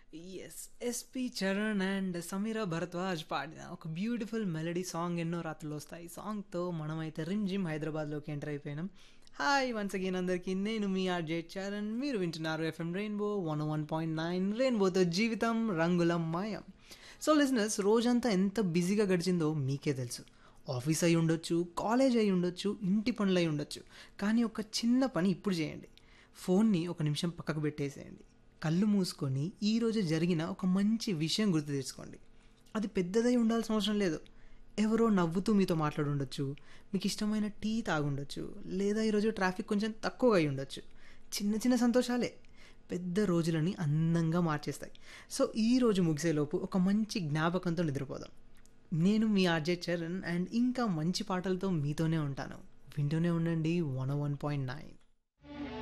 yes S P Charan and Sameera Bharadwaj పాడిన ఒక beautiful melody song ఎన్నో రాత్రులు వస్తాయి సాంగ్తో మనమైతే రిమ్ జిమ్ హైదరాబాద్లోకి ఎంటర్ అయిపోయినాం హాయ్ వన్స్ అగైన్ అందరికీ నేను మీ ఆర్జే చరణ్ మీరు వింటున్నారు FM rainbow one one point nine రెయిన్బోతో జీవితం రంగుల మాయం సో లిజినెస్ రోజంతా ఎంత బిజీగా గడిచిందో మీకే తెలుసు ఆఫీస్ అయి ఉండొచ్చు కాలేజ్ అయి ఉండొచ్చు ఇంటి పనులు అయి ఉండొచ్చు కానీ ఒక చిన్న పని ఇప్పుడు చేయండి ఫోన్ని ఒక నిమిషం పక్కకు పెట్టేసేయండి కళ్ళు మూసుకొని ఈరోజు జరిగిన ఒక మంచి విషయం గుర్తు తెచ్చుకోండి అది పెద్దదై ఉండాల్సిన అవసరం లేదు ఎవరో నవ్వుతూ మీతో మాట్లాడి ఉండొచ్చు మీకు ఇష్టమైన టీ తాగుండొచ్చు లేదా ఈరోజు ట్రాఫిక్ కొంచెం తక్కువగా అయి ఉండొచ్చు చిన్న చిన్న సంతోషాలే పెద్ద రోజులని అందంగా మార్చేస్తాయి సో ఈ రోజు ముగిసేలోపు ఒక మంచి జ్ఞాపకంతో నిద్రపోదాం నేను మీ ఆర్జే చరణ్ అండ్ ఇంకా మంచి పాటలతో మీతోనే ఉంటాను వింటూనే ఉండండి వన్ వన్ పాయింట్ నైన్